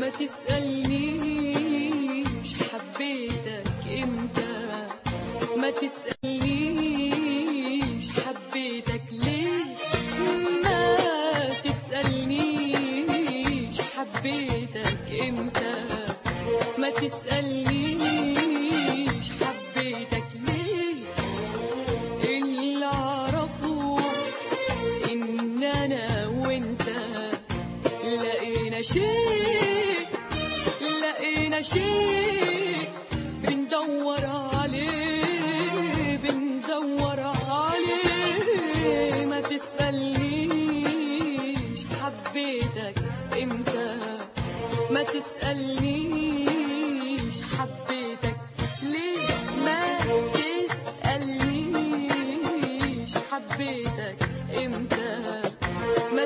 تسألنيش حبيتك امتى ما تسألنيش حبيتك ليه ما تسألنيش حبيتك امتى ما تسألنيش حبيتك ليه اللي اعرفه ان انا وانت لقينا شيء لقينا شيء بندور عليه بندور عليه ما تسألنيش حبيتك امتى ما تسألنيش حبيتك ليه ما تسألنيش حبيتك امتى ما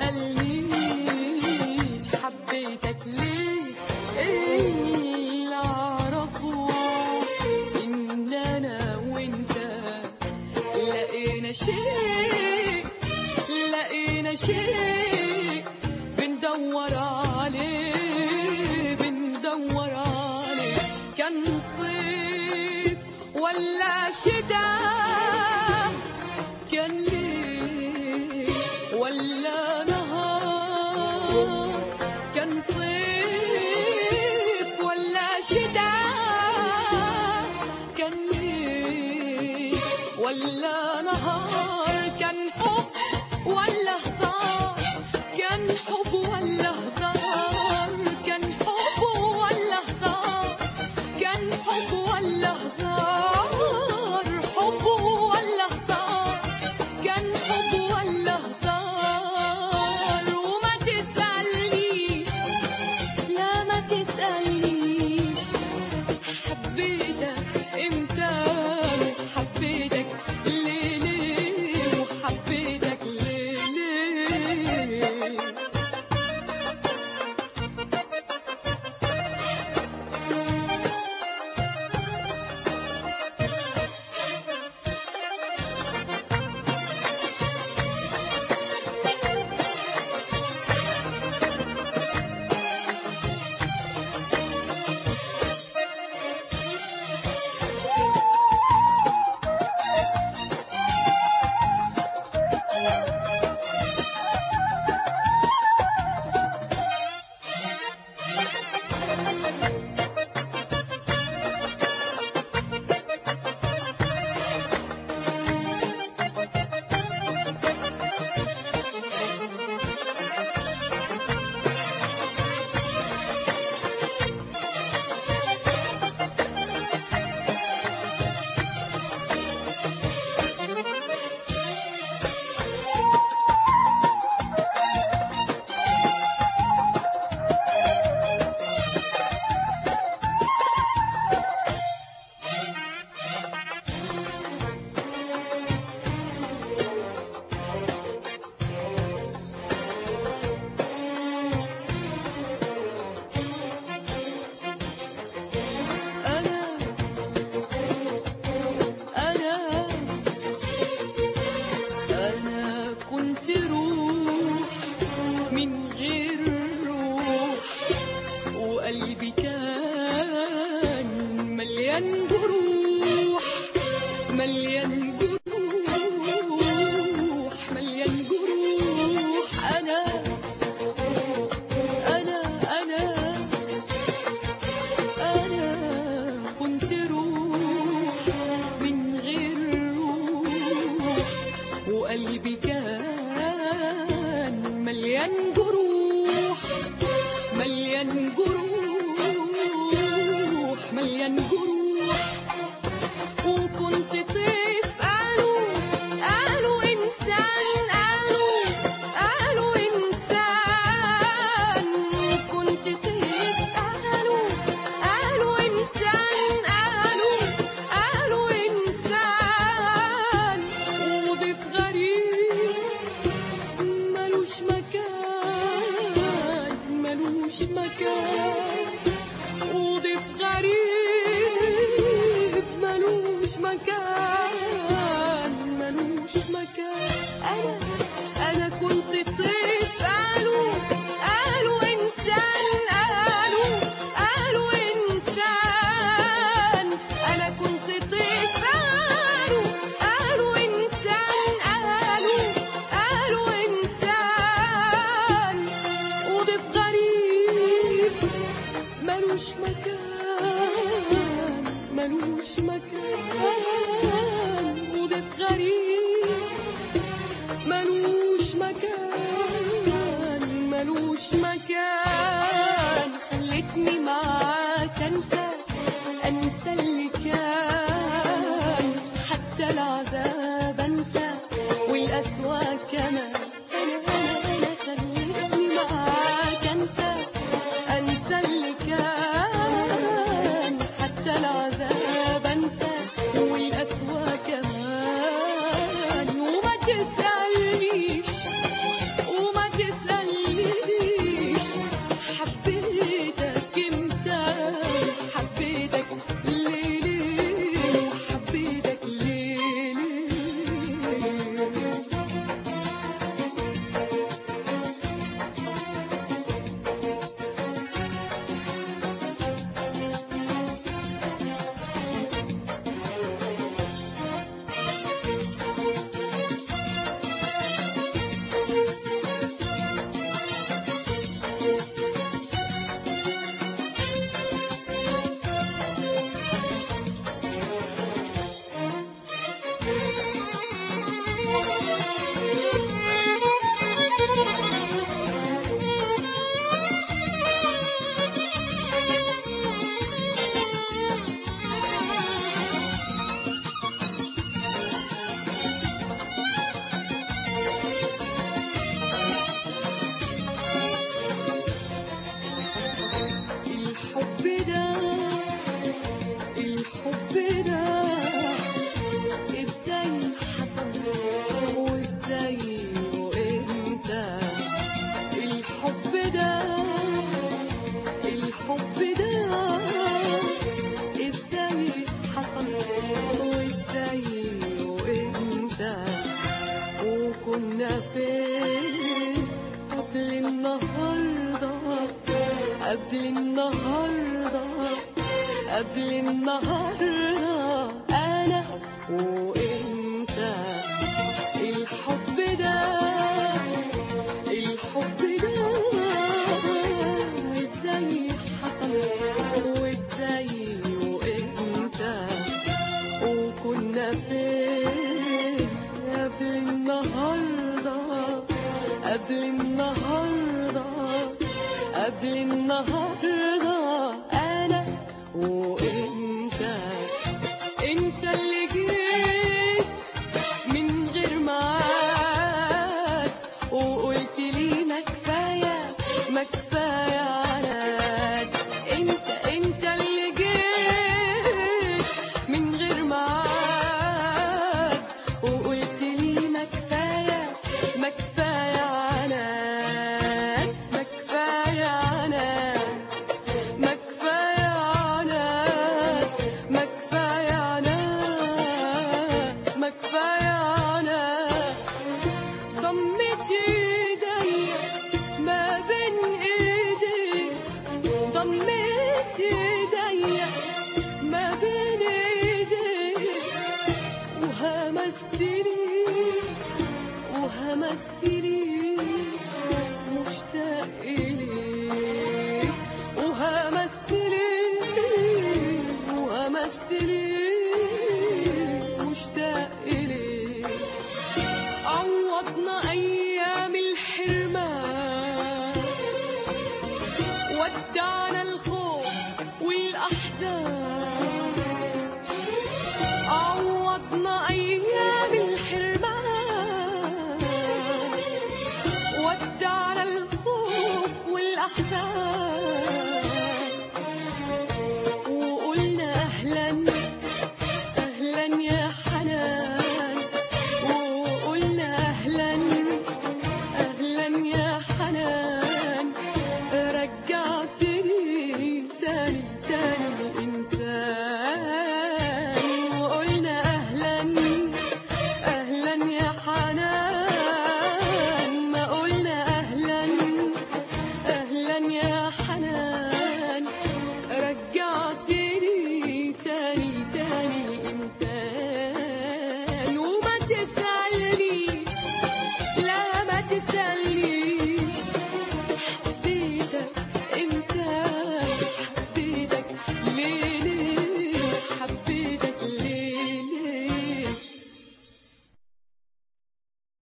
تسألنيش حبيتك ليه اللي اعرفه ان انا وانت لقينا شيء لقينا شيء بندور عليه بندور عليه كان صيف ولا شتاء كان ليل ولا نهار كان صيف ولا شتاء كان ليل ولا نهار كان حب ولا هزار كان حب ولا هزار كان حب ولا هزار كان حب ولا هزار حب ولا هزار كان حب ولا هزار وما تسألنيش لا ما تسألنيش حبيتك امتى وحبيتك ليه ليه وحبيتك ليه ليه أنا أنا أنا كنت روح من غير روح وقلبي كان مليان جروح مليان جروح مليان جروح أنا أنا أنا أنا كنت روح من غير روح وقلبي كان مليان جروح مليان جروح مليان جروح وكنت طيف قالوا قالوا إنسان قالوا قالوا إنسان وكنت طيف قالوا قالوا إنسان قالوا قالوا إنسان وضيف غريب ملوش مكان ملوش مكان وضيف غريب ملوش مكان ملوش مكان أنا أنا كنت طيف قالوا قالوا إنسان ملوش مكان ملوش مكان وضيف غريب ملوش مكان ملوش مكان خلتني معاك انسى انسى اللي كان حتى العذاب انسى والاسوا كمان انا انا انا خلتني معاك انسى انسى اللي كان حتى العذاب انسى والاسوا كمان وما تسالنيش وما تسألنيش حبيتك امتى حبيتك ليه ليه حبيتك ليه ليه الحب ده الحب ده ازاي حصل وازاي وامتى الحب ده الحب ده ازاي حصل وازاي وامتى وكنا فين قبل النهارده قبل النهارده قبل النهارده انا وانت الحب ده الحب ده ازاي حصل وازاي وامتى وكنا فين قبل النهارده قبل النهارده قبل النهارده انا وانت انت اللي جيت من غير ميعاد وقلت لي ما كفايه ما كفايه عناد انت انت اللي جيت من غير ميعاد وقلت لي ما كفايه ما كفايه عناد ما كفايه عناد ما كفايه عناد ما كفايه عناد ما كفايه عناد ضمت ايديا ما بين ايديك ضمت ايديا ما بين ايديك وهمستني وهمستني مشتاق إليك وهمستني وهمستني مشتاق إليك عوضنا أيام الحرمان ودعنا الخوف والأحزان